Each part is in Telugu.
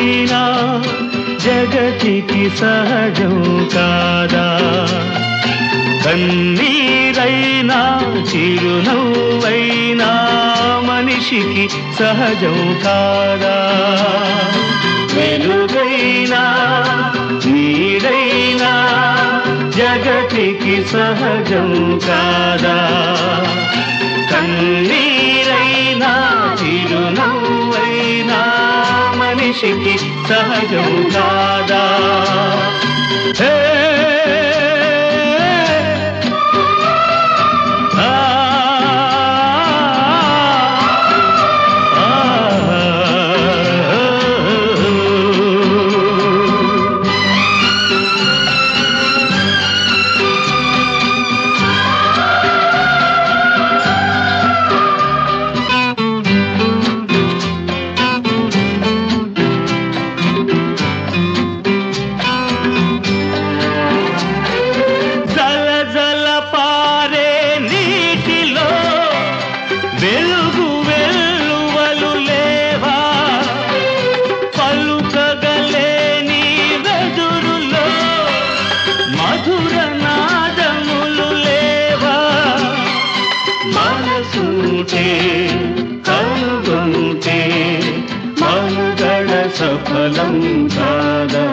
వెలుగైనా జగతికి సహజం కాదా కన్నీరైనా చిరునవ్వైనా మనిషికి సహజం కాదా వెలుగైనా నీడైనా జగతికి సహజం కాదా కన్నీరైనా చిరునవ్వైనా మనిషికి సహజం కాదా హే ఆ ఆ జల జల పారే నీటిలో వెలుగు వెల్లువలు లేవా పలుకగలేని వెదురులో మధుర నాదములు లేవా మనసుంటే కనుగొంటే మనుగడ సఫలం కాదా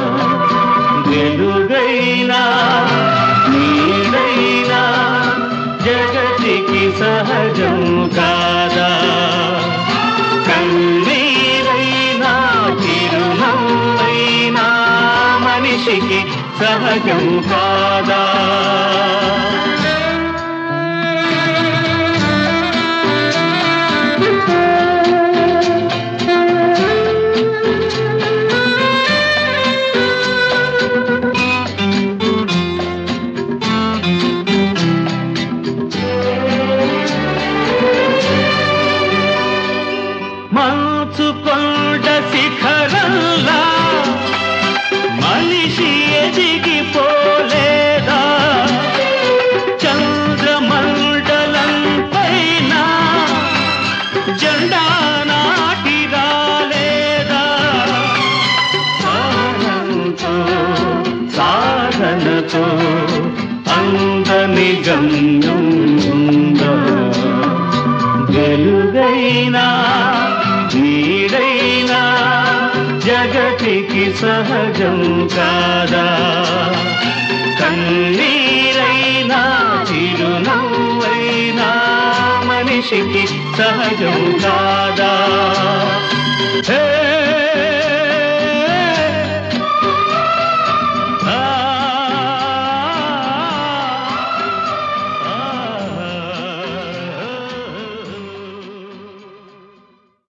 వెలుగైనా నీడైనా జగతికి సహజం కాదా కన్నీరైనా చిరునవ్వైనా మనిషికి సహజం కాదా మంచు కొండ శిఖరంలా మనిషి ఎదిగిపోలేదా చంద్రమండలం పైన జెండా నాటి రాలేదా సాధనతో సాధనతో అందని గమ్యం ఉందా వెలుగైనా నీడైనా జగతికి సహజం కాదా కన్నీరైనా చిరునవ్వైనా మనిషికి సహజం కాదా హే